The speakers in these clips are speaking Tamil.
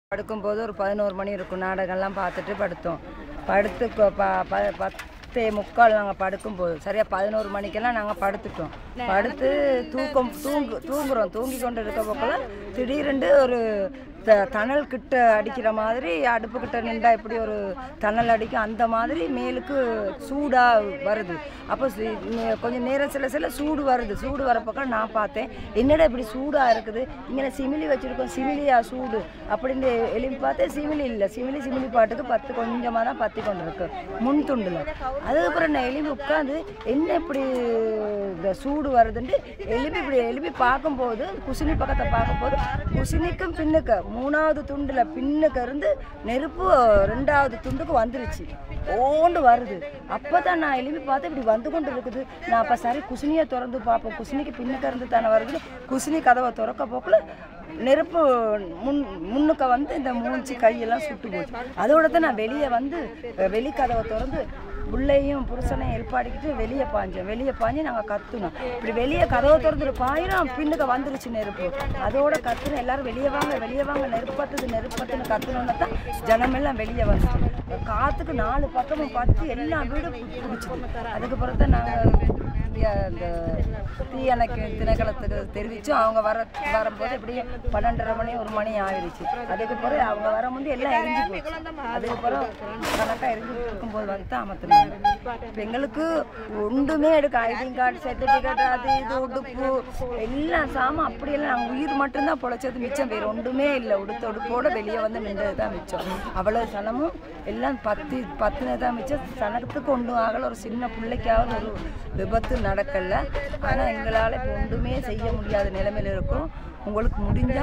படுக்கும்போது ஒரு பதினோரு மணி இருக்கும் நாடகம்லாம் பார்த்துட்டு படுத்தோம் படுத்து கொ- ப ப- பத்தே முக்கால் நாங்கள் படுக்கும்போது சரியாக பதினோரு மணிக்கெல்லாம் நாங்கள் படுத்துட்டோம் படுத்து தூக்கம் தூங்கு தூங்குறோம் தூங்கி கொண்டு இருக்க போக்கெல்லாம் திடீரென்று ஒரு த தணல் கிட்ட அடிக்கிற மாதிரி அடுப்பு கிட்ட நின்றா எப்படி ஒரு தணல் அடிக்கும் அந்த மாதிரி மேலுக்கு சூடாக வருது அப்போ சி- நே- கொஞ்சம் நேரம் சில சில சூடு வருது சூடு வரப்பக்கம் நான் பார்த்தேன் என்னடா இப்படி சூடாக இருக்குது இங்கே சிமிலி வச்சுருக்கோம் சிமிலியா சூடு அப்படின்னு எலும்பி பார்த்தேன் சிமிலி இல்லை சிமிலி சிமிலி பாட்டுக்கு பத்து கொஞ்சமாக தான் பற்றி கொண்டு இருக்கு முன் துண்டில் அதுக்கப்புறம் நான் எலும்பி உட்காந்து என்ன இப்படி இந்த சூடு வருதுன்ட்டு எலும்பி இப்படி எலும்பி பார்க்கும்போது குசினி பக்கத்தை பார்க்கும்போது குசினிக்கும் பின்னுக்கு மூணாவது துண்டில் பின்னுக்கு இருந்து நெருப்பு ரெண்டாவது துண்டுக்கு வந்துருச்சு ஓண்டு வருது அப்போ தான் நான் எலும்பி பார்த்து இப்படி வந்து கொண்டு இருக்குது நான் அப்போ சரி குசினியை திறந்து பார்ப்போம் குசினிக்கு பின்னுக்கு இருந்து தானே வருது குசினி கதவை திறக்க போக்கில் நெருப்பு முன் முன்னுக்க வந்து இந்த மூஞ்சி கையெல்லாம் சுட்டு போச்சு அதோட தான் நான் வெளியே வந்து வெளி கதவை திறந்து பிள்ளையும் புருஷனையும் எழுப்பாடிக்கிட்டு வெளியே பாஞ்சோம் வெளியே பாஞ்சு நாங்கள் கத்துனோம் இப்படி வெளியே கதவை திறந்துட்டு பாயிரம் பின்னுக்கு வந்துருச்சு நெருப்பு அதோட கத்துனோம் எல்லாரும் வெளியே வாங்க வெளியே வாங்க நெருப்பத்துது நெருப்பத்துன்னு கத்துனோன்னு தான் ஜனமெல்லாம் வெளியே வந்துச்சு காற்றுக்கு நாலு பக்கமும் பார்த்து எல்லா வீடும் பிடிச்சிது அதுக்கப்புறம் தான் நாங்கள் இந்த தீயணைக்கு திணைக்களத்துக்கு தெரிவித்தோம் அவங்க வர வரும்போது எப்படியும் பன்னெண்டரை மணி ஒரு மணி ஆயிடுச்சு அதுக்கு பிறகு அவங்க வரும்போது எல்லாம் எரிஞ்சு போச்சு அதுக்கு பிறகு கணக்காக எரிஞ்சு இருக்கும்போது வந்து தான் அமர்த்தினாங்க இப்போ எங்களுக்கு ஒன்றுமே எடுக்க ஐடி கார்டு சர்டிஃபிகேட் அது இது உடுப்பு எல்லாம் சாமான் அப்படியெல்லாம் நாங்கள் உயிர் மட்டும்தான் பொழைச்சது மிச்சம் வேறு ஒன்றுமே இல்லை உடுத்த உடுப்போட வெளியே வந்து நின்றது தான் மிச்சம் அவ்வளோ சனமும் எல்லாம் பத்து பத்துனது தான் மிச்சம் சனத்துக்கு ஒன்றும் ஆகலை ஒரு சின்ன பிள்ளைக்காவது ஒரு விபத்து நடக்கல ஆனால் எங்களால் இப்போ ஒன்றுமே செய்ய முடியாத நிலைமையில இருக்கோம் உங்களுக்கு முடிஞ்சா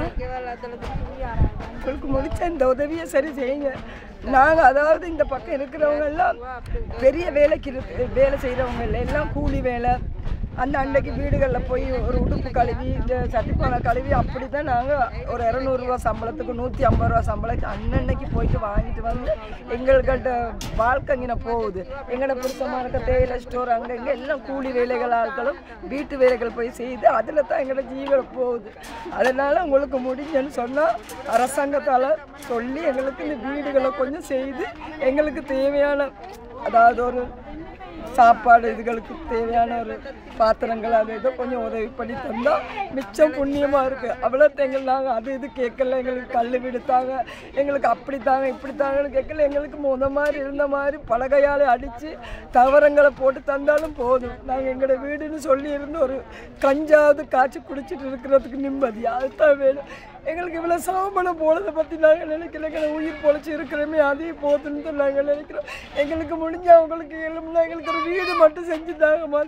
உங்களுக்கு முடிச்ச இந்த உதவியை சரி செய்யுங்க நாங்கள் அதாவது இந்த பக்கம் இருக்கிறவங்க எல்லாம் பெரிய வேலைக்கு இருக்கு வேலை செய்கிறவங்க இல்லை எல்லாம் கூலி வேலை அந்த அன்னைக்கு வீடுகளில் போய் ஒரு உடுப்பு கழுவி இந்த சட்டிப்பானை கழுவி அப்படி தான் நாங்கள் ஒரு இரநூறுவா சம்பளத்துக்கு நூற்றி ஐம்பது ரூபா சம்பளத்துக்கு அன்னன்னைக்கு போயிட்டு வாங்கிட்டு வந்து எங்கள்கிட்ட வாழ்க்கை இங்கே போகுது எங்களோட புருஷமாக இருக்க தேயிலை ஸ்டோர் அங்கே இங்கே எல்லாம் கூலி வேலைகள் ஆட்களும் வீட்டு வேலைகள் போய் செய்து அதில் தான் எங்களோட ஜீவனம் போகுது அதனால் உங்களுக்கு முடிஞ்சேன்னு சொன்னால் அரசாங்கத்தால் சொல்லி எங்களுக்கு இந்த வீடுகளை கொஞ்சம் செய்து எங்களுக்கு தேவையான அதாவது ஒரு சாப்பாடு இதுகளுக்கு தேவையான ஒரு பாத்திரங்கள் அது இதை கொஞ்சம் உதவி பண்ணி தந்தால் மிச்சம் புண்ணியமாக இருக்குது அவ்வளோ எங்கள் நாங்கள் அது இது கேட்கல எங்களுக்கு கல் விடுத்தாங்க எங்களுக்கு அப்படி தாங்க இப்படி தாங்கன்னு கேட்கல எங்களுக்கு முத மாதிரி இருந்த மாதிரி பலகையால் அடித்து தவறங்களை போட்டு தந்தாலும் போதும் நாங்கள் எங்களோட வீடுன்னு சொல்லி இருந்து ஒரு கஞ்சாவது காய்ச்சி குடிச்சிட்டு இருக்கிறதுக்கு நிம்மதி அதுதான் வேணும் எங்களுக்கு இவ்வளோ சாம்பலம் போனதை பற்றி நாங்கள் நினைக்கல எங்களை உயிர் பொழைச்சி இருக்கிறோமே அதே போதுன்னு தான் நாங்கள் நினைக்கிறோம் எங்களுக்கு முடிஞ்ச அவங்களுக்கு எழுமுன்னா எங்களுக்கு ஒரு வீடு மட்டும் செஞ்சு தாங்கம்மா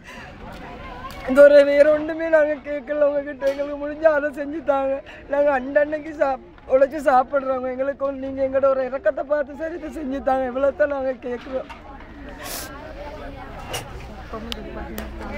இந்த ஒரு வேற ஒன்றுமே நாங்கள் கேட்கல உங்ககிட்ட எங்களுக்கு முடிஞ்சால் அதை செஞ்சு தாங்க நாங்கள் அண்டன்னைக்கு சாப் உழைச்சி சாப்பிட்றோங்க எங்களுக்கு நீங்கள் எங்களோட ஒரு இறக்கத்தை பார்த்து சரி இதை செஞ்சு தாங்க இவ்வளோ தான் நாங்கள் கேட்குறோம்